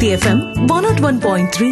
Bharati FM one nought one point three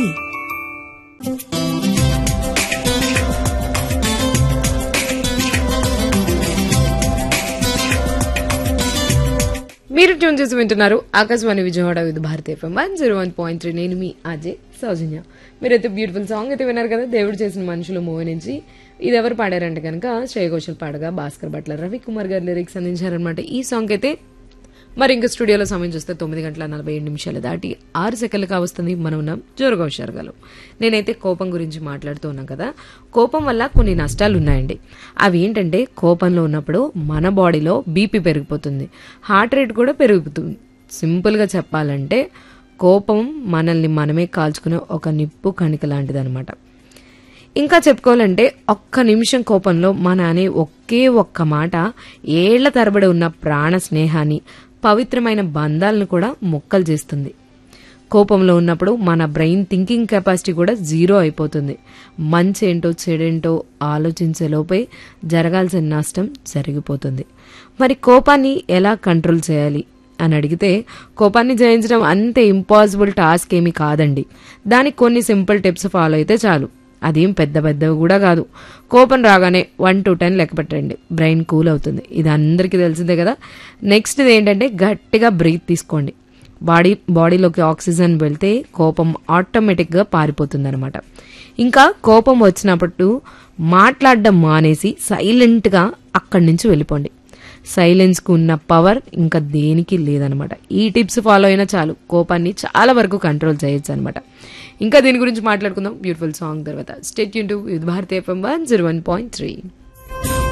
మీరు tune చేసి వింటున్నారు Akashvani Vijayawada with Bharati FM one zero one point three నేను మీ అజయ్ సౌజన్య మీరైతే బ్యూటిఫుల్ సాంగ్ అయితే విన్నారు కదా దేవుడు చేసిన మనుషులు మూవీ నుంచి ఇది ఎవరు పాడారంటే కనుక శ్రేయ ఘోషల్ పాడగా భాస్కర్ భట్ల రవి కుమార్ గారు లిరిక్స్ అందించారనమాట ఈ సాంగ్ అయితే మరి ఇంకా స్టూడియోలో సమయం చూస్తే తొమ్మిది గంటల నలభై ఏడు నిమిషాలు దాటి ఆరు సెకండ్లు కావస్తుంది మనం ఉన్నాం జోరుగా హుషారుగాలు నేనైతే కోపం గురించి మాట్లాడుతూ ఉన్నాం కదా కోపం వల్ల కొన్ని నష్టాలు ఉన్నాయండి అవి ఏంటంటే కోపంలో ఉన్నప్పుడు మన బాడీలో బీపీ పెరిగిపోతుంది హార్ట్ రేట్ కూడా పెరుగుతుంది సింపుల్గా చెప్పాలంటే కోపం మనల్ని మనమే కాల్చుకునే ఒక నిప్పు కణిక లాంటిదనమాట ఇంకా చెప్పుకోవాలంటే ఒక్క నిమిషం కోపంలో మన అనే ఒకే ఒక్క మాట ఏళ్ల తరబడి ఉన్న ప్రాణ స్నేహాన్ని పవిత్రమైన బంధాలను కూడా మొక్కలు చేస్తుంది కోపంలో ఉన్నప్పుడు మన బ్రెయిన్ థింకింగ్ కెపాసిటీ కూడా జీరో అయిపోతుంది మంచి ఏంటో చెడేంటో ఆలోచించే లోపే జరగాల్సిన నష్టం జరిగిపోతుంది మరి కోపాన్ని ఎలా కంట్రోల్ చేయాలి అని అడిగితే కోపాన్ని జయించడం అంత ఇంపాసిబుల్ టాస్క్ ఏమీ కాదండి దానికి కొన్ని సింపుల్ టిప్స్ ఫాలో అయితే చాలు అదేం పెద్ద పెద్దవి కూడా కాదు కోపం రాగానే వన్ టు టెన్ లెక్క పెట్టండి బ్రెయిన్ కూల్ అవుతుంది ఇది అందరికీ తెలిసిందే కదా నెక్స్ట్ ఏంటంటే గట్టిగా బ్రీత్ తీసుకోండి బాడీ బాడీలోకి ఆక్సిజన్ వెళ్తే కోపం ఆటోమేటిక్గా పారిపోతుంది అనమాట ఇంకా కోపం వచ్చినప్పుడు మాట్లాడడం మానేసి సైలెంట్గా అక్కడి నుంచి వెళ్ళిపోండి సైలెన్స్కు ఉన్న పవర్ ఇంకా దేనికి లేదనమాట ఈ టిప్స్ ఫాలో అయినా చాలు కోపాన్ని చాలా వరకు కంట్రోల్ చేయొచ్చు అనమాట ఇంకా దీని గురించి మాట్లాడుకుందాం బ్యూటిఫుల్ సాంగ్ తర్వాత స్టేట్ యూన్ to with Bharatiya FM one zero one point three